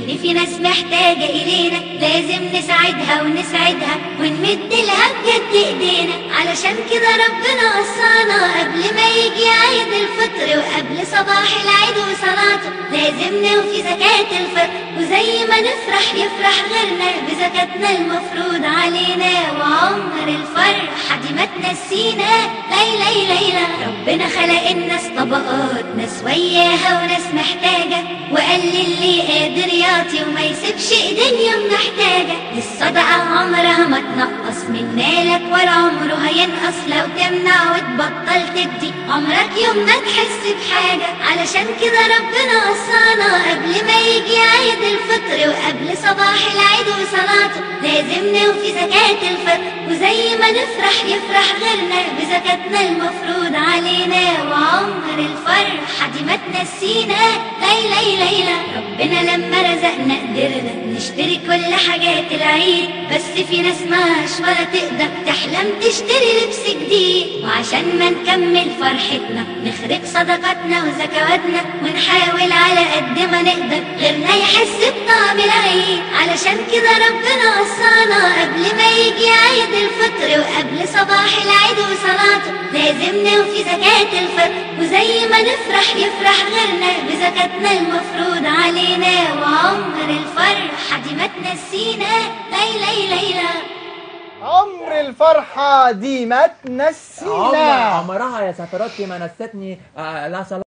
إن في ناس محتاجة إلينا لازم نساعدها ونسعدها ونمد لها بجد إيدينا علشان كده ربنا وصانا قبل ما يجي عيد الفطر وقبل صباح العيد وصلاته لازم نوفي زكاة الفطر وزي ما نفرح يفرح غيرنا بزكاتنا المفروض علينا وعمر الفرحة دي ما تنسينا ليلى ليلى ربنا خلق الناس طبقات ناس وياها وناس محتاجة وقال للي قادر يعطي وما يسيبش ايدين يوم محتاجة الصدقة عمرها ما تنقص من مالك ولا عمره هينقص لو تمنع وتبطل تدي عمرك يوم ما تحس بحاجة علشان كده ربنا وصانا قبل ما يجي عيد الفطر وقبل صباح العيد وصلاته لازم نوفي زكاة الفطر وزي ما نفرح يفرح غيرنا بزكاتنا المفروض علينا وعمر الفرحة دي ما تنسينا ليلى ليلى ربنا لما رزقنا قدرنا نشتري كل حاجات العيد بس في ناس معاش ولا تقدر تحلم تشتري لبس جديد وعشان ما نكمل فرحتنا نخرج صدقاتنا وزكواتنا ونحاول على قد ما نقدر غيرنا يحس بطعم العيد علشان كده ربنا وصانا قبل ما يجي عيد الفطر وقبل صباح العيد وصلاته لازم نوفي زكاة الفطر وزي ما نفرح يفرح غيرنا بزكاتنا المفروض علينا وعمر الفرحة دي ما تنسينا ليلى ليلى عمر الفرحة دي ما عمر تنسينا عمرها يا سفراتي ما نستني آه لا صلاة